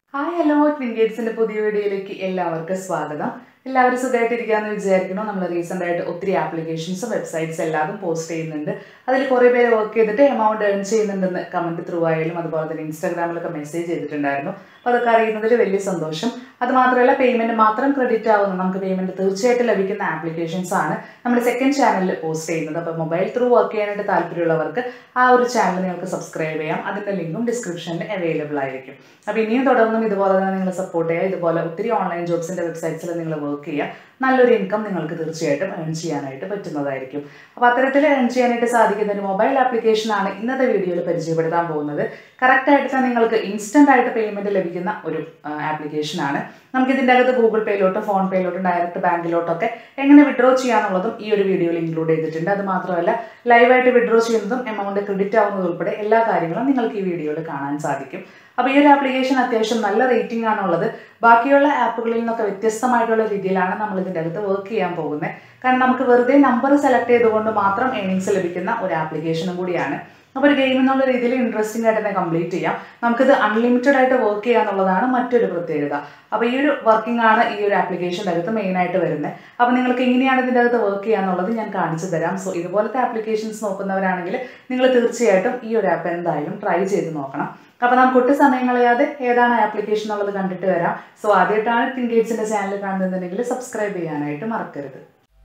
hi hello twin ഗേറ്റ്സിന്റെ പുതിയ വീഡിയോയിലേക്ക് എല്ലാവർക്കും സ്വാഗതം എല്ലാവരും സുഖമായിട്ടിരിക്കാന്ന് വിചാരിക്കുന്നു നമ്മൾ റീസെന്റ് ആയിട്ട് ഒത്തിരി ആപ്ലിക്കേഷൻസും വെബ്സൈറ്റ്സ് എല്ലാതും പോസ്റ്റ് ചെയ്യുന്നുണ്ട് അതിൽ കുറേ പേര് വർക്ക് ചെയ്തിട്ട് എമൗണ്ട് ഏൺ ചെയ്യുന്നുണ്ടെന്ന് കമന്റ് ത്രൂ ആയാലും അതുപോലെ തന്നെ ഇൻസ്റ്റാഗ്രാമിലൊക്കെ മെസ്സേജ് ചെയ്തിട്ടുണ്ടായിരുന്നു അപ്പോൾ അതൊക്കെ അറിയുന്നതിൽ വലിയ സന്തോഷം അത് മാത്രമല്ല പേയ്മെന്റ് മാത്രം ക്രെഡിറ്റ് ആവുന്ന നമുക്ക് പേയ്മെന്റ് തീർച്ചയായിട്ടും ലഭിക്കുന്ന ആപ്ലിക്കേഷൻസ് ആണ് നമ്മുടെ സെക്കൻഡ് ചാനലിൽ പോസ്റ്റ് ചെയ്യുന്നത് അപ്പോൾ മൊബൈൽ ത്രൂ വർക്ക് ചെയ്യാനായിട്ട് താല്പര്യമുള്ളവർക്ക് ആ ഒരു ചാനൽ നിങ്ങൾക്ക് സബ്സ്ക്രൈബ് ചെയ്യാം അതിന്റെ ലിങ്കും ഡിസ്ക്രിപ്ഷനിൽ അവൈലബിൾ ആയിരിക്കും അപ്പോൾ ഇനിയും തുടർന്നും ഇതുപോലെ തന്നെ നിങ്ങൾ സപ്പോർട്ട് ചെയ്യുക ഇതുപോലെ ഒത്തിരി ഓൺലൈൻ ജോബ്സിന്റെ വെബ്സൈറ്റ്സിൽ നിങ്ങൾ വർക്ക് ചെയ്യുക നല്ലൊരു ഇൻകം നിങ്ങൾക്ക് തീർച്ചയായിട്ടും ഏൺ ചെയ്യാനായിട്ട് പറ്റുന്നതായിരിക്കും അപ്പോൾ അത്തരത്തിൽ ഏൺ ചെയ്യാനായിട്ട് സാധിക്കുന്ന ഒരു മൊബൈൽ ആപ്ലിക്കേഷൻ ആണ് ഇന്നത്തെ വീഡിയോയിൽ പരിചയപ്പെടുത്താൻ പോകുന്നത് കറക്റ്റ് ആയിട്ട് തന്നെ നിങ്ങൾക്ക് ഇൻസ്റ്റന്റ് ആയിട്ട് പേയ്മെന്റ് ലഭിക്കുന്ന ഒരു ആപ്ലിക്കേഷൻ ആണ് നമുക്ക് ഇതിൻ്റെ അകത്ത് ഗൂഗിൾ പേയിലോട്ടും ഫോൺ പേയിലോട്ടും ഡയറക്റ്റ് ബാങ്കിലോട്ടൊക്കെ എങ്ങനെ വിഡ്രോ ചെയ്യാന്നുള്ളതും ഈ ഒരു വീഡിയോയിൽ ഇൻക്ലൂഡ് ചെയ്തിട്ടുണ്ട് അത് മാത്രമല്ല ലൈവായിട്ട് വിഡ്രോ ചെയ്യുന്നതും എമൗണ്ട് ക്രെഡിറ്റ് ആവുന്നതും ഉൾപ്പെടെ എല്ലാ കാര്യങ്ങളും നിങ്ങൾക്ക് ഈ വീഡിയോയിൽ കാണാൻ സാധിക്കും അപ്പോൾ ഈ ഒരു ആപ്ലിക്കേഷൻ അത്യാവശ്യം നല്ല റേറ്റിംഗ് ആണുള്ളത് ബാക്കിയുള്ള ആപ്പുകളിൽ നിന്നൊക്കെ വ്യത്യസ്തമായിട്ടുള്ള രീതിയിലാണ് നമ്മൾ ഇതിൻ്റെ അകത്ത് വർക്ക് ചെയ്യാൻ പോകുന്നത് കാരണം നമുക്ക് വെറുതെ നമ്പർ സെലക്ട് ചെയ്തുകൊണ്ട് മാത്രം ഏണിങ്സ് ലഭിക്കുന്ന ഒരു ആപ്ലിക്കേഷനും കൂടിയാണ് അപ്പോൾ ഒരു ഗെയിം എന്നുള്ള രീതിയിൽ ഇൻട്രസ്റ്റിംഗ് ആയിട്ട് തന്നെ കംപ്ലീറ്റ് ചെയ്യാം നമുക്കിത് അൺലിമിറ്റഡ് ആയിട്ട് വർക്ക് ചെയ്യുക എന്നുള്ളതാണ് മറ്റൊരു പ്രത്യേകത അപ്പോൾ ഈ ഒരു വർക്കിംഗ് ആണ് ഈ ഒരു ആപ്ലിക്കേഷൻ്റെ അകത്ത് മെയിൻ ആയിട്ട് വരുന്നത് അപ്പോൾ നിങ്ങൾക്ക് എങ്ങനെയാണ് ഇതിൻ്റെ അകത്ത് വർക്ക് ചെയ്യുക എന്നുള്ളത് ഞാൻ കാണിച്ചു തരാം സോ ഇതുപോലത്തെ ആപ്ലിക്കേഷൻസ് നോക്കുന്നവരാണെങ്കിൽ നിങ്ങൾ തീർച്ചയായിട്ടും ഈ ഒരു ആപ്പ് എന്തായാലും ട്രൈ ചെയ്ത് നോക്കണം അപ്പോൾ നമുക്ക് ഒട്ടും സമയം കളയാതെ ഏതാണ് ആപ്ലിക്കേഷൻ എന്നുള്ളത് കണ്ടിട്ട് വരാം സോ ആദ്യമായിട്ടാണ് ടിൻഗേറ്റ്സിൻ്റെ ചാനൽ കാണുന്നുണ്ടെങ്കിൽ സബ്സ്ക്രൈബ് ചെയ്യാനായിട്ട് മറക്കരുത്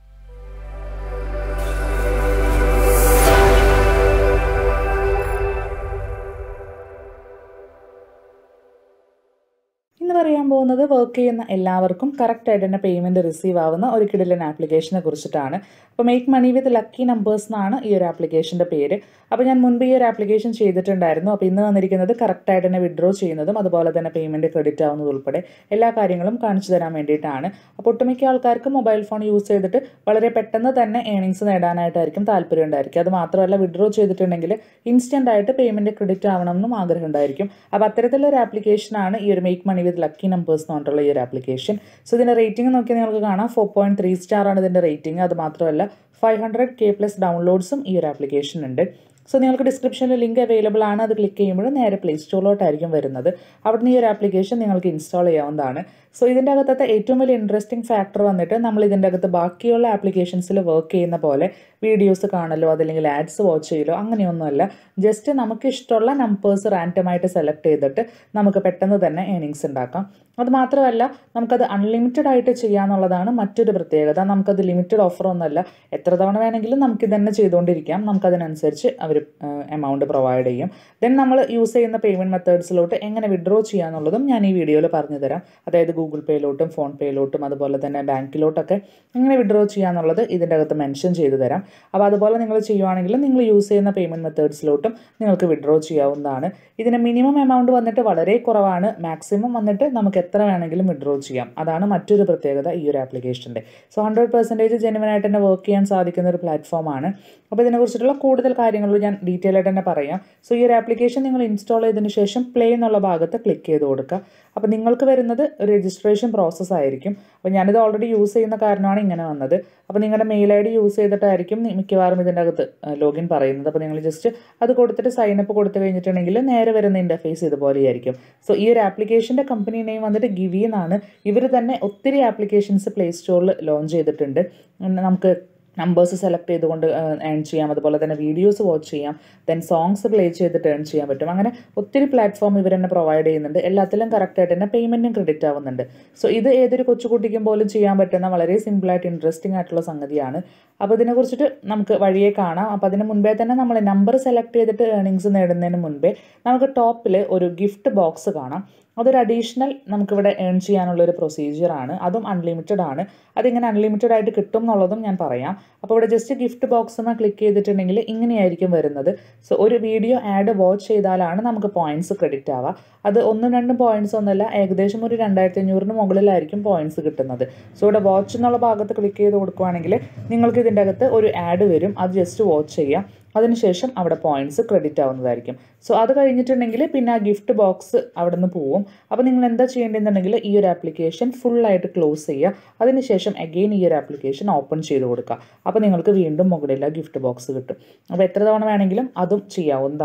ഇന്ന് പറയാൻ പോകുന്നത് വർക്ക് ചെയ്യുന്ന എല്ലാവർക്കും കറക്റ്റായിട്ട് തന്നെ പേയ്മെൻറ്റ് റിസീവ് ആവുന്ന ഒരു കിടിലൻ ആപ്ലിക്കേഷനെ കുറിച്ചിട്ടാണ് അപ്പോൾ make money with lucky numbers എന്നാണ് ഈ ഒരു ആപ്ലിക്കേഷൻ്റെ പേര് അപ്പോൾ ഞാൻ മുൻപ് ഈ ഒരു ആപ്ലിക്കേഷൻ ചെയ്തിട്ടുണ്ടായിരുന്നു അപ്പോൾ ഇന്ന് വന്നിരിക്കുന്നത് കറക്റ്റായിട്ട് തന്നെ വിഡ്രോ ചെയ്യുന്നതും അതുപോലെ തന്നെ പേയ്മെൻറ്റ് ക്രെഡിറ്റ് ആവുന്നതും ഉൾപ്പെടെ എല്ലാ കാര്യങ്ങളും കാണിച്ചു തരാൻ വേണ്ടിയിട്ടാണ് അപ്പോൾ ഒട്ടുമിക്ക ആൾക്കാർക്ക് മൊബൈൽ ഫോൺ യൂസ് ചെയ്തിട്ട് വളരെ പെട്ടെന്ന് തന്നെ ഏണിങ്സ് നേടാനായിട്ടായിരിക്കും താല്പര്യം ഉണ്ടായിരിക്കും അത് മാത്രമല്ല വിഡ്രോ ചെയ്തിട്ടുണ്ടെങ്കിൽ ഇൻസ്റ്റൻ്റ് ആയിട്ട് പേയ്മെൻറ്റ് ക്രെഡിറ്റ് ആവണമെന്നും ആഗ്രഹം ഉണ്ടായിരിക്കും അപ്പോൾ അത്തരത്തിലൊരു ആപ്ലിക്കേഷനാണ് ഈ ഒരു make money with lucky numbers എന്ന് പറഞ്ഞിട്ടുള്ള ഈ ഒരു ആപ്ലിക്കേഷൻ സോ ഇതിൻ്റെ റേറ്റിംഗ് നോക്കിയാൽ നിങ്ങൾക്ക് കാണാം ഫോർ പോയിൻറ്റ് ത്രീ സ്റ്റാർ ആണ് ഇതിൻ്റെ റേറ്റിംഗ് അത് മാത്രമല്ല ഫൈവ് ഹൺഡ്രഡ് കെ പ്ലസ് ഡൗൺലോഡ്സും ഈ ഒരു ആപ്ലിക്കേഷൻ ഉണ്ട് സോ നിങ്ങൾക്ക് ഡിസ്ക്രിപ്ഷനിൽ ലിങ്ക് അവൈലബിൾ ആണ് അത് ക്ലിക്ക് ചെയ്യുമ്പോൾ നേരെ പ്ലേ സ്റ്റോറിലോട്ടായിരിക്കും വരുന്നത് അവിടുന്ന് ഈ ഒരു ആപ്ലിക്കേഷൻ നിങ്ങൾക്ക് ഇൻസ്റ്റാൾ ചെയ്യാവുന്നതാണ് സോ ഇതിൻ്റെ അകത്തത്തെ ഏറ്റവും വലിയ ഇൻട്രസ്റ്റിംഗ് ഫാക്ടർ വന്നിട്ട് നമ്മൾ ഇതിൻ്റെ അകത്ത് ബാക്കിയുള്ള ആപ്ലിക്കേഷൻസിൽ വർക്ക് ചെയ്യുന്ന പോലെ വീഡിയോസ് കാണലോ അതല്ലെങ്കിൽ ആഡ്സ് വാച്ച് ചെയ്യലോ അങ്ങനെയൊന്നുമല്ല ജസ്റ്റ് നമുക്ക് ഇഷ്ടമുള്ള നമ്പേഴ്സ് റാൻഡമായിട്ട് സെലക്ട് ചെയ്തിട്ട് നമുക്ക് പെട്ടെന്ന് തന്നെ ഏണിങ്സ് ഉണ്ടാക്കാം അത് മാത്രമല്ല നമുക്കത് അൺലിമിറ്റഡ് ആയിട്ട് ചെയ്യാന്നുള്ളതാണ് മറ്റൊരു പ്രത്യേകത നമുക്കത് ലിമിറ്റഡ് ഓഫർ ഒന്നുമല്ല എത്ര തവണ വേണമെങ്കിലും നമുക്ക് ഇതന്നെ ചെയ്തുകൊണ്ടിരിക്കാം നമുക്കതിനനുസരിച്ച് അവർ എമൗണ്ട് പ്രൊവൈഡ് ചെയ്യും ദെൻ നമ്മൾ യൂസ് ചെയ്യുന്ന പേയ്മെൻറ്റ് മെത്തേഡ്സിലോട്ട് എങ്ങനെ വിഡ്രോ ചെയ്യാന്നുള്ളതും ഞാൻ ഈ വീഡിയോയിൽ പറഞ്ഞു തരാം അതായത് ഗൂഗിൾ പേയിലോട്ടും ഫോൺ പേയിലോട്ടും അതുപോലെ തന്നെ ബാങ്കിലോട്ടൊക്കെ എങ്ങനെ വിഡ്രോ ചെയ്യാന്നുള്ളത് ഇതിൻ്റെ അകത്ത് മെൻഷൻ ചെയ്തു തരാം അപ്പോൾ അതുപോലെ നിങ്ങൾ ചെയ്യുവാണെങ്കിൽ നിങ്ങൾ യൂസ് ചെയ്യുന്ന പേയ്മെൻറ്റ് മെത്തേഡ്സിലോട്ടും നിങ്ങൾക്ക് വിഡ്രോ ചെയ്യാവുന്നതാണ് ഇതിന് മിനിമം എമൗണ്ട് വന്നിട്ട് വളരെ കുറവാണ് മാക്സിമം വന്നിട്ട് നമുക്ക് എത്ര വേണമെങ്കിലും വിഡ്രോ ചെയ്യാം അതാണ് മറ്റൊരു പ്രത്യേകത ഈ ഒരു ആപ്ലിക്കേഷൻ്റെ സോ ഹൺഡ്രഡ് പെർസെൻറ്റേജ് ജെനുവനായിട്ട് തന്നെ വർക്ക് ചെയ്യാൻ സാധിക്കുന്ന ഒരു പ്ലാറ്റ്ഫോമാണ് അപ്പോൾ ഇതിനെക്കുറിച്ചിട്ടുള്ള കൂടുതൽ കാര്യങ്ങൾ ഞാൻ ഡീറ്റെയിൽ ആയിട്ട് തന്നെ പറയാം സോ ഈ ഒരു ആപ്ലിക്കേഷൻ നിങ്ങൾ ഇൻസ്റ്റാൾ ചെയ്തതിന് ശേഷം പ്ലേ എന്നുള്ള ഭാഗത്ത് ക്ലിക്ക് ചെയ്ത് കൊടുക്കുക അപ്പോൾ നിങ്ങൾക്ക് വരുന്നത് ഒരു രജിസ്ട്രേഷൻ പ്രോസസ്സ് ആയിരിക്കും അപ്പോൾ ഞാനിത് ഓൾറെഡി യൂസ് ചെയ്യുന്ന കാരണമാണ് ഇങ്ങനെ വന്നത് അപ്പോൾ നിങ്ങളുടെ മെയിൽ ഐ ഡി യൂസ് ചെയ്തിട്ടായിരിക്കും മിക്കവാറും ഇതിൻ്റെ അകത്ത് ലോഗിൻ പറയുന്നത് അപ്പോൾ നിങ്ങൾ ജസ്റ്റ് അത് കൊടുത്തിട്ട് സൈനപ്പ് കൊടുത്തു കഴിഞ്ഞിട്ടുണ്ടെങ്കിൽ നേരെ വരുന്ന ഇൻ്റർഫേസ് ഇതുപോലെയായിരിക്കും സോ ഈ ഒരു ആപ്ലിക്കേഷൻ്റെ കമ്പനി നെയിം വന്നിട്ട് ഗിവി എന്നാണ് ഇവർ തന്നെ ഒത്തിരി ആപ്ലിക്കേഷൻസ് പ്ലേ സ്റ്റോറിൽ ലോഞ്ച് ചെയ്തിട്ടുണ്ട് നമുക്ക് നമ്പേഴ്സ് സെലക്ട് ചെയ്തുകൊണ്ട് ഏൺ ചെയ്യാം അതുപോലെ തന്നെ വീഡിയോസ് വാച്ച് ചെയ്യാം ദെൻ സോങ്സ് പ്ലേ ചെയ്തിട്ട് ഏൺ ചെയ്യാൻ പറ്റും അങ്ങനെ ഒത്തിരി പ്ലാറ്റ്ഫോം ഇവർ തന്നെ പ്രൊവൈഡ് ചെയ്യുന്നുണ്ട് എല്ലാത്തിലും കറക്റ്റായിട്ട് തന്നെ പേയ്മെൻറ്റും ക്രെഡിറ്റ് ആവുന്നുണ്ട് സോ ഇത് ഏതൊരു കൊച്ചുകുട്ടിക്കും പോലും ചെയ്യാൻ പറ്റുന്ന വളരെ സിമ്പിളായിട്ട് ഇൻട്രസ്റ്റിംഗ് ആയിട്ടുള്ള സംഗതിയാണ് അപ്പോൾ ഇതിനെക്കുറിച്ചിട്ട് നമുക്ക് വഴിയെ കാണാം അപ്പോൾ അതിന് മുൻപേ തന്നെ നമ്മൾ നമ്പർ സെലക്ട് ചെയ്തിട്ട് ഏണിങ്സ് നേടുന്നതിന് മുൻപേ നമുക്ക് ടോപ്പിൽ ഒരു ഗിഫ്റ്റ് ബോക്സ് കാണാം അതൊരു അഡീഷണൽ നമുക്കിവിടെ ഏൺ ചെയ്യാനുള്ള ഒരു പ്രൊസീജിയറാണ് അതും അൺലിമിറ്റഡ് ആണ് അതിങ്ങനെ അൺലിമിറ്റഡ് ആയിട്ട് കിട്ടും എന്നുള്ളതും ഞാൻ പറയാം അപ്പോൾ ഇവിടെ ജസ്റ്റ് ഗിഫ്റ്റ് ബോക്സ് ക്ലിക്ക് ചെയ്തിട്ടുണ്ടെങ്കിൽ ഇങ്ങനെയായിരിക്കും വരുന്നത് സോ ഒരു വീഡിയോ ആഡ് വാച്ച് ചെയ്താലാണ് നമുക്ക് പോയിന്റ്സ് ക്രെഡിറ്റ് ആവുക അത് ഒന്നും രണ്ടും പോയിന്റ്സ് ഒന്നുമല്ല ഏകദേശം ഒരു രണ്ടായിരത്തി അഞ്ഞൂറിന് മുകളിലായിരിക്കും പോയിന്റ്സ് കിട്ടുന്നത് സോ ഇവിടെ വാച്ച് എന്നുള്ള ഭാഗത്ത് ക്ലിക്ക് ചെയ്ത് കൊടുക്കുകയാണെങ്കിൽ നിങ്ങൾക്ക് ഇതിൻ്റെ അകത്ത് ഒരു ആഡ് വരും അത് ജസ്റ്റ് വാച്ച് ചെയ്യാം അതിനുശേഷം അവിടെ പോയിന്റ്സ് ക്രെഡിറ്റ് ആവുന്നതായിരിക്കും സോ അത് കഴിഞ്ഞിട്ടുണ്ടെങ്കിൽ പിന്നെ ആ ഗിഫ്റ്റ് ബോക്സ് അവിടെ നിന്ന് പോവും അപ്പോൾ നിങ്ങൾ എന്താ ചെയ്യേണ്ടതെന്നുണ്ടെങ്കിൽ ഈ ഒരു ആപ്ലിക്കേഷൻ ഫുള്ളായിട്ട് ക്ലോസ് ചെയ്യുക അതിനുശേഷം അഗെയിൻ ഈ ഒരു ആപ്ലിക്കേഷൻ ഓപ്പൺ ചെയ്ത് കൊടുക്കുക അപ്പോൾ നിങ്ങൾക്ക് വീണ്ടും മുകളിൽ ആ ഗിഫ്റ്റ് ബോക്സ് കിട്ടും അപ്പോൾ എത്ര തവണ വേണമെങ്കിലും അതും ചെയ്യാവുന്നതാണ്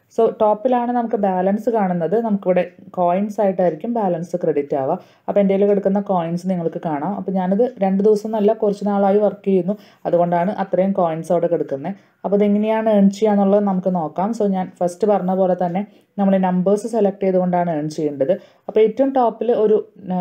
സോ ടോപ്പിലാണ് നമുക്ക് ബാലൻസ് കാണുന്നത് നമുക്കിവിടെ കോയിൻസ് ആയിട്ടായിരിക്കും ബാലൻസ് ക്രെഡിറ്റ് ആവുക അപ്പോൾ എൻ്റെ കയ്യിൽ കിടക്കുന്ന കോയിൻസ് നിങ്ങൾക്ക് കാണാം അപ്പോൾ ഞാനിത് രണ്ട് ദിവസം എന്നല്ല കുറച്ച് നാളായി വർക്ക് ചെയ്യുന്നു അതുകൊണ്ടാണ് അത്രയും കോയിൻസ് അവിടെ കിടക്കുന്നത് അപ്പോൾ ഇതെങ്ങനെയാണ് ഏൺ ചെയ്യുക എന്നുള്ളത് നമുക്ക് നോക്കാം സോ ഞാൻ ഫസ്റ്റ് പറഞ്ഞ പോലെ തന്നെ നമ്മൾ നമ്പേഴ്സ് സെലക്ട് ചെയ്തുകൊണ്ടാണ് ഏൺ ചെയ്യേണ്ടത് അപ്പോൾ ഏറ്റവും ടോപ്പിൽ ഒരു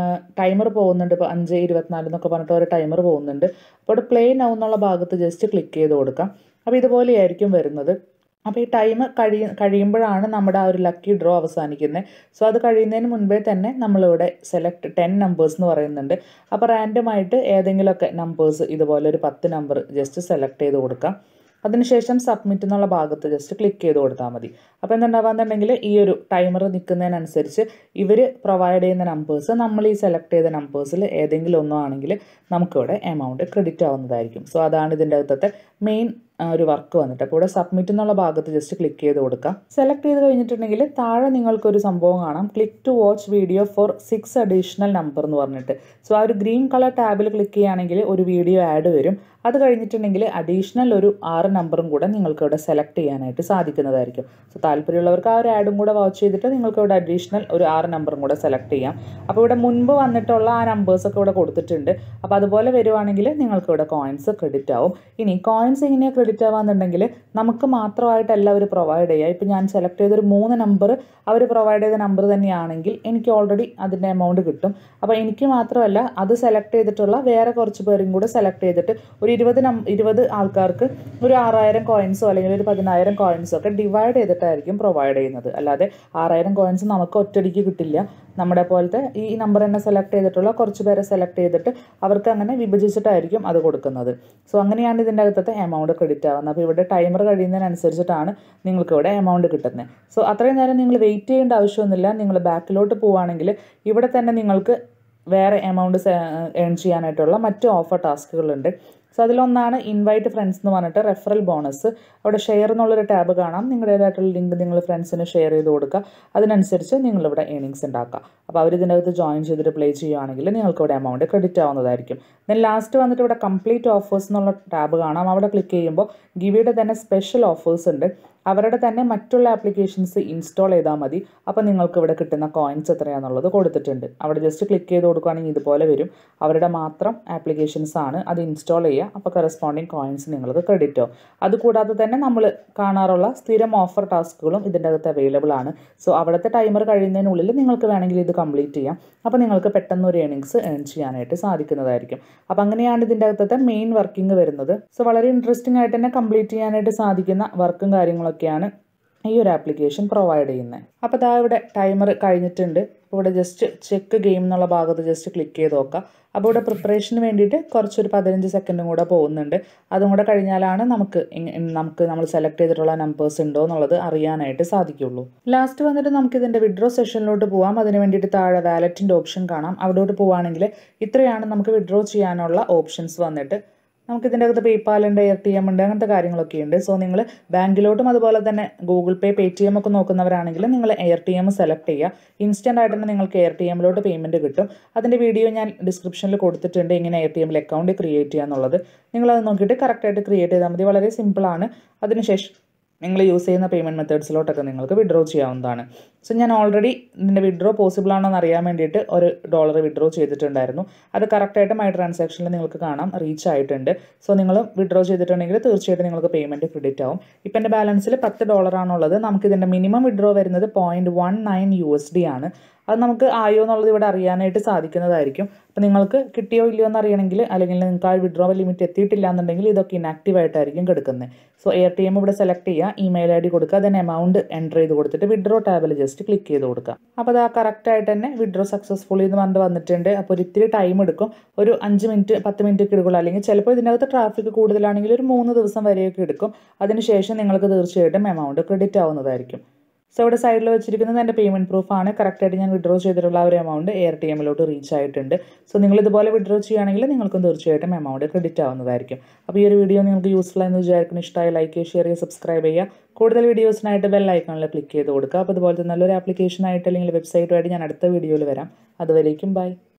ടൈമർ പോകുന്നുണ്ട് ഇപ്പോൾ അഞ്ച് ഇരുപത്തിനാല് എന്നൊക്കെ പറഞ്ഞിട്ട് ഒരു ടൈമർ പോകുന്നുണ്ട് അപ്പോൾ അവിടെ പ്ലേ നൗ എന്നുള്ള ഭാഗത്ത് ജസ്റ്റ് ക്ലിക്ക് ചെയ്ത് കൊടുക്കാം അപ്പോൾ ഇതുപോലെയായിരിക്കും വരുന്നത് അപ്പോൾ ഈ ടൈം കഴിയ കഴിയുമ്പോഴാണ് നമ്മുടെ ആ ഒരു ലക്കി ഡ്രോ അവസാനിക്കുന്നത് സോ അത് കഴിയുന്നതിന് മുൻപേ തന്നെ നമ്മളിവിടെ സെലക്ട് ടെൻ നമ്പേഴ്സ് എന്ന് പറയുന്നുണ്ട് അപ്പോൾ റാൻഡമായിട്ട് ഏതെങ്കിലുമൊക്കെ നമ്പേഴ്സ് ഇതുപോലെ ഒരു പത്ത് നമ്പർ ജസ്റ്റ് സെലക്ട് ചെയ്ത് കൊടുക്കാം അതിനുശേഷം സബ്മിറ്റ് എന്നുള്ള ഭാഗത്ത് ജസ്റ്റ് ക്ലിക്ക് ചെയ്ത് കൊടുത്താൽ മതി അപ്പോൾ എന്തുണ്ടാവാന്നുണ്ടെങ്കിൽ ഈ ഒരു ടൈമർ നിൽക്കുന്നതിനനുസരിച്ച് ഇവർ പ്രൊവൈഡ് ചെയ്യുന്ന നമ്പേഴ്സ് നമ്മൾ ഈ സെലക്ട് ചെയ്ത നമ്പേഴ്സിൽ ഏതെങ്കിലും ഒന്നും ആണെങ്കിൽ നമുക്കിവിടെ എമൗണ്ട് ക്രെഡിറ്റ് ആവുന്നതായിരിക്കും സോ അതാണ് ഇതിൻ്റെ അകത്തത്തെ മെയിൻ ഒരു വർക്ക് വന്നിട്ട് അപ്പോൾ ഇവിടെ സബ്മിറ്റ് എന്നുള്ള ഭാഗത്ത് ജസ്റ്റ് ക്ലിക്ക് ചെയ്ത് കൊടുക്കാം സെലക്ട് ചെയ്ത് കഴിഞ്ഞിട്ടുണ്ടെങ്കിൽ താഴെ നിങ്ങൾക്കൊരു സംഭവം കാണാം click to watch video four six additional number എന്ന് പറഞ്ഞിട്ട് സോ ആ ഒരു ഗ്രീൻ കളർ ടാബിൽ ക്ലിക്ക് ചെയ്യുകയാണെങ്കിൽ ഒരു വീഡിയോ ആഡ് വരും അത് കഴിഞ്ഞിട്ടുണ്ടെങ്കിൽ അഡീഷണൽ ഒരു ആറ് നമ്പറും കൂടെ നിങ്ങൾക്ക് ഇവിടെ സെലക്ട് ചെയ്യാനായിട്ട് സാധിക്കുന്നതായിരിക്കും സോ താല്പര്യമുള്ളവർക്ക് ആ ഒരു ആഡും കൂടെ വാച്ച് ചെയ്തിട്ട് നിങ്ങൾക്ക് ഇവിടെ അഡീഷണൽ ഒരു ആറ് നമ്പറും കൂടെ സെലക്ട് ചെയ്യാം അപ്പോൾ ഇവിടെ മുൻപ് വന്നിട്ടുള്ള ആ നമ്പേഴ്സൊക്കെ ഇവിടെ കൊടുത്തിട്ടുണ്ട് അപ്പോൾ അതുപോലെ വരുവാണെങ്കിൽ നിങ്ങൾക്ക് ഇവിടെ കോയിൻസ് ക്രെഡിറ്റ് ആവും ഇനി കോയിൻസ് എങ്ങനെയാണ് ക്രെഡിറ്റ് ആവാന്നുണ്ടെങ്കിൽ നമുക്ക് മാത്രമായിട്ടല്ല അവർ പ്രൊവൈഡ് ചെയ്യുക ഇപ്പോൾ ഞാൻ സെലക്ട് ചെയ്തൊരു മൂന്ന് നമ്പർ അവർ പ്രൊവൈഡ് ചെയ്ത നമ്പർ തന്നെയാണെങ്കിൽ എനിക്ക് ഓൾറെഡി അതിൻ്റെ എമൗണ്ട് കിട്ടും അപ്പോൾ എനിക്ക് മാത്രമല്ല അത് സെലക്ട് ചെയ്തിട്ടുള്ള വേറെ കുറച്ച് പേരും കൂടെ സെലക്ട് ചെയ്തിട്ട് ഒരു ഇരുപത് നം ഇരുപത് ആൾക്കാർക്ക് ഒരു ആറായിരം കോയിൻസോ അല്ലെങ്കിൽ ഒരു പതിനായിരം കോയിൻസോ ഒക്കെ ഡിവൈഡ് ചെയ്തിട്ടായിരിക്കും പ്രൊവൈഡ് ചെയ്യുന്നത് അല്ലാതെ ആറായിരം കോയിൻസ് നമുക്ക് ഒറ്റയടിക്ക് കിട്ടില്ല നമ്മുടെ പോലത്തെ ഈ നമ്പർ തന്നെ സെലക്ട് ചെയ്തിട്ടുള്ള കുറച്ച് പേരെ സെലക്ട് ചെയ്തിട്ട് അവർക്ക് അങ്ങനെ വിഭജിച്ചിട്ടായിരിക്കും അത് കൊടുക്കുന്നത് സോ അങ്ങനെയാണ് ഇതിൻ്റെ അകത്തത്തെ എമൗണ്ട് ക്രെഡിറ്റ് ആവുന്നത് അപ്പോൾ ഇവിടെ ടൈമർ കഴിയുന്നതിനനുസരിച്ചിട്ടാണ് നിങ്ങൾക്ക് ഇവിടെ എമൗണ്ട് കിട്ടുന്നത് സോ അത്രയും നേരം നിങ്ങൾ വെയിറ്റ് ചെയ്യേണ്ട ആവശ്യമൊന്നുമില്ല നിങ്ങൾ ബാക്കിലോട്ട് പോവുകയാണെങ്കിൽ ഇവിടെ തന്നെ നിങ്ങൾക്ക് വേറെ എമൗണ്ട് ഏൺ ചെയ്യാനായിട്ടുള്ള മറ്റ് ഓഫർ ടാസ്കുകളുണ്ട് സോ അതിലൊന്നാണ് ഇൻവൈറ്റ് ഫ്രണ്ട്സ് എന്ന് പറഞ്ഞിട്ട് റെഫറൽ ബോണസ് അവിടെ ഷെയർ എന്നുള്ളൊരു ടാബ് കാണാം നിങ്ങളുടേതായിട്ടുള്ള ലിങ്ക് നിങ്ങൾ ഫ്രണ്ട്സിന് ഷെയർ ചെയ്ത് കൊടുക്കുക അതിനനുസരിച്ച് നിങ്ങളിവിടെ ഏണിങ്സ് ഉണ്ടാക്കുക അപ്പോൾ അവർ ഇതിൻ്റെ അകത്ത് ജോയിൻ ചെയ്തിട്ട് പ്ലേ ചെയ്യുകയാണെങ്കിൽ നിങ്ങൾക്ക് ഇവിടെ എമൗണ്ട് ക്രെഡിറ്റ് ആവുന്നതായിരിക്കും ദെൻ ലാസ്റ്റ് വന്നിട്ട് ഇവിടെ കംപ്ലീറ്റ് ഓഫേഴ്സ് എന്നുള്ള ടാബ് കാണാം അവിടെ ക്ലിക്ക് ചെയ്യുമ്പോൾ ഗിവിയുടെ തന്നെ സ്പെഷ്യൽ ഓഫേഴ്സ് ഉണ്ട് അവരുടെ തന്നെ മറ്റുള്ള ആപ്ലിക്കേഷൻസ് ഇൻസ്റ്റാൾ ചെയ്താൽ മതി അപ്പോൾ നിങ്ങൾക്ക് ഇവിടെ കിട്ടുന്ന കോയിൻസ് എത്രയാണെന്നുള്ളത് കൊടുത്തിട്ടുണ്ട് അവിടെ ജസ്റ്റ് ക്ലിക്ക് ചെയ്ത് കൊടുക്കുകയാണെങ്കിൽ ഇതുപോലെ വരും അവരുടെ മാത്രം ആപ്ലിക്കേഷൻസ് ആണ് അത് ഇൻസ്റ്റാൾ ചെയ്യുക അപ്പോൾ കറസ്പോണ്ടിങ് കോയിൻസ് നിങ്ങൾക്ക് ക്രെഡിറ്റ് ആവും അതുകൂടാതെ തന്നെ നമ്മൾ കാണാറുള്ള സ്ഥിരം ഓഫർ ടാസ്കുകളും ഇതിൻ്റെ അകത്ത് അവൈലബിൾ ആണ് സോ അവിടുത്തെ ടൈമർ കഴിയുന്നതിനുള്ളിൽ നിങ്ങൾക്ക് വേണമെങ്കിൽ ഇത് കംപ്ലീറ്റ് ചെയ്യാം അപ്പോൾ നിങ്ങൾക്ക് പെട്ടെന്ന് ഒരു ഏണിങ്സ് ഏൺ ചെയ്യാനായിട്ട് സാധിക്കുന്നതായിരിക്കും അപ്പോൾ അങ്ങനെയാണ് ഇതിൻ്റെ അകത്തത്തെ മെയിൻ വർക്കിംഗ് വരുന്നത് സോ വളരെ ഇൻട്രസ്റ്റിംഗ് ആയിട്ട് തന്നെ കംപ്ലീറ്റ് ചെയ്യാനായിട്ട് സാധിക്കുന്ന വർക്കും കാര്യങ്ങളൊക്കെയാണ് ഈ ഒരു ആപ്ലിക്കേഷൻ പ്രൊവൈഡ് ചെയ്യുന്നത് അപ്പോൾ ദാ ഇവിടെ ടൈമർ കഴിഞ്ഞിട്ടുണ്ട് അപ്പോൾ ഇവിടെ ജസ്റ്റ് ചെക്ക് ഗെയിം എന്നുള്ള ഭാഗത്ത് ജസ്റ്റ് ക്ലിക്ക് ചെയ്ത് നോക്കാം അപ്പോൾ ഇവിടെ പ്രിപ്പറേഷന് വേണ്ടിയിട്ട് കുറച്ചൊരു പതിനഞ്ച് സെക്കൻഡും കൂടെ പോകുന്നുണ്ട് അതും കൂടെ കഴിഞ്ഞാലാണ് നമുക്ക് നമുക്ക് നമ്മൾ സെലക്ട് ചെയ്തിട്ടുള്ള നമ്പേഴ്സ് ഉണ്ടോ എന്നുള്ളത് അറിയാനായിട്ട് സാധിക്കുള്ളൂ ലാസ്റ്റ് വന്നിട്ട് നമുക്ക് ഇതിൻ്റെ വിഡ്രോ സെഷനിലോട്ട് പോകാം അതിന് വേണ്ടിയിട്ട് താഴെ വാലറ്റിൻ്റെ ഓപ്ഷൻ കാണാം അവിടോട്ട് പോവുകയാണെങ്കിൽ ഇത്രയാണ് നമുക്ക് വിഡ്രോ ചെയ്യാനുള്ള ഓപ്ഷൻസ് വന്നിട്ട് നമുക്ക് ഇതിൻ്റെ അകത്ത് പേയ്പാൽ ഉണ്ട് എയർ ടി എം ഉണ്ട് അങ്ങനത്തെ കാര്യങ്ങളൊക്കെ ഉണ്ട് സോ നിങ്ങൾ ബാങ്കിലോട്ടും അതുപോലെ തന്നെ Google Pay Paytm ഒക്കെ നോക്കുന്നവരാണെങ്കിൽ നിങ്ങൾ എയർ ടി എം സെലക്ട് ചെയ്യുക ഇൻസ്റ്റൻ്റ് ആയിട്ട് തന്നെ നിങ്ങൾക്ക് എയർ ടി എമ്മിലോട്ട് പേയ്മെൻറ്റ് കിട്ടും അതിൻ്റെ വീഡിയോ ഞാൻ ഡിസ്ക്രിപ്ഷനിൽ കൊടുത്തിട്ടുണ്ട് എങ്ങനെ എയർ ടി എമ്മിൽ അക്കൗണ്ട് ക്രിയേറ്റ് ചെയ്യുക എന്നുള്ളത് നിങ്ങളത് നോക്കിയിട്ട് കറക്റ്റായിട്ട് ക്രിയേറ്റ് ചെയ്താൽ മതി വളരെ സിമ്പിളാണ് അതിനുശേഷം നിങ്ങൾ യൂസ് ചെയ്യുന്ന പേയ്മെൻറ്റ് മെത്തേഡ്സിലോട്ടൊക്കെ നിങ്ങൾക്ക് വിഡ്രോ ചെയ്യാവുന്നതാണ് സോ ഞാൻ ഓൾറെഡി ഇതിൻ്റെ വിഡ്രോ പോസിബിൾ ആണോ എന്ന് അറിയാൻ വേണ്ടിയിട്ട് ഒരു ഡോളർ വിഡ്രോ ചെയ്തിട്ടുണ്ടായിരുന്നു അത് കറക്റ്റായിട്ട് മൈ ട്രാൻസാക്ഷനിൽ നിങ്ങൾക്ക് കാണാം റീച്ച് ആയിട്ടുണ്ട് സോ നിങ്ങൾ വിഡ്രോ ചെയ്തിട്ടുണ്ടെങ്കിൽ തീർച്ചയായിട്ടും നിങ്ങൾക്ക് പേയ്മെൻറ്റ് ക്രെഡിറ്റ് ആവും ഇപ്പം എൻ്റെ ബാലൻസിൽ പത്ത് ഡോളറാണുള്ളത് നമുക്ക് ഇതിൻ്റെ മിനിമം വിഡ്രോ വരുന്നത് point one nine U S D ആണ് അത് നമുക്ക് ആയോ എന്നുള്ളത് ഇവിടെ അറിയാനായിട്ട് സാധിക്കുന്നതായിരിക്കും അപ്പോൾ നിങ്ങൾക്ക് കിട്ടിയോ ഇല്ലയോ എന്ന് അറിയണമെങ്കിൽ അല്ലെങ്കിൽ നിങ്ങൾക്ക് ആ വിഡ്രോവൽ ലിമിറ്റ് എത്തിയിട്ടില്ല എന്നുണ്ടെങ്കിൽ ഇതൊക്കെ ഇനാക്റ്റീവ് ആയിട്ടായിരിക്കും കിടക്കുന്നത് സോ എയർ ടി എം ഇവിടെ സെലക്ട് ചെയ്യുക ഇമെയിൽ ഐ ഡി കൊടുക്കുക അതിന് എമൗണ്ട് എൻ്റർ ചെയ്ത് കൊടുത്തിട്ട് വിഡ്രോ ടാബിൽ ജസ്റ്റ് ക്ലിക്ക് ചെയ്ത് കൊടുക്കുക അപ്പോൾ അത് ആ കറക്റ്റായിട്ട് തന്നെ വിഡ്രോ സക്സസ്ഫുള്ളി എന്ന് പറഞ്ഞിട്ട് വന്നിട്ടുണ്ട് അപ്പോൾ ഒരു ഇത്തിരി ടൈം എടുക്കും ഒരു അഞ്ച് മിനിറ്റ് പത്ത് മിനിറ്റ് ഒക്കെ എടുക്കുള്ളൂ അല്ലെങ്കിൽ ചിലപ്പോൾ ഇതിനകത്ത് ട്രാഫിക് കൂടുതലാണെങ്കിൽ ഒരു മൂന്ന് ദിവസം വരെയൊക്കെ എടുക്കും അതിനുശേഷം നിങ്ങൾക്ക് തീർച്ചയായിട്ടും എമൗണ്ട് ക്രെഡിറ്റ് ആവുന്നതായിരിക്കും സോ ഇവിടെ സൈഡിൽ വെച്ചിരിക്കുന്നത് എൻ്റെ പേയ്മെൻറ്റ് പ്രൂഫാണ് കറക്റ്റായിട്ട് ഞാൻ വിഡ്രോ ചെയ്തിട്ടുള്ള ആ ഒരു എമൗണ്ട് എയർ ടി എമ്മിലോട്ട് റീച്ച് ആയിട്ടുണ്ട് സോ നിങ്ങൾ ഇതുപോലെ വിഡ്രോ ചെയ്യുകയാണെങ്കിൽ നിങ്ങൾക്കും തീർച്ചയായിട്ടും എമൗണ്ട് ക്രെഡിറ്റ് ആവുന്നതായിരിക്കും അപ്പോൾ ഈ ഒരു വീഡിയോ നിങ്ങൾക്ക് യൂസ്ഫുൾ എന്ന് വിചാരിക്കുന്നു ഇഷ്ടമായി ലൈക്ക് ചെയ്യുക ഷെയർ ചെയ്യുക സബ്സ്ക്രൈബ് ചെയ്യുക കൂടുതൽ വീഡിയോസിനായിട്ട് ബെൽ ഐക്കണിൽ ക്ലിക്ക് ചെയ്ത് കൊടുക്കുക അപ്പോൾ അതുപോലെ നല്ലൊരു ആപ്ലിക്കേഷനായിട്ട് അല്ലെങ്കിൽ വെബ്സൈറ്റുമായിട്ട് ഞാൻ അടുത്ത വീഡിയോയിൽ വരാം അതുവരേക്കും ബൈ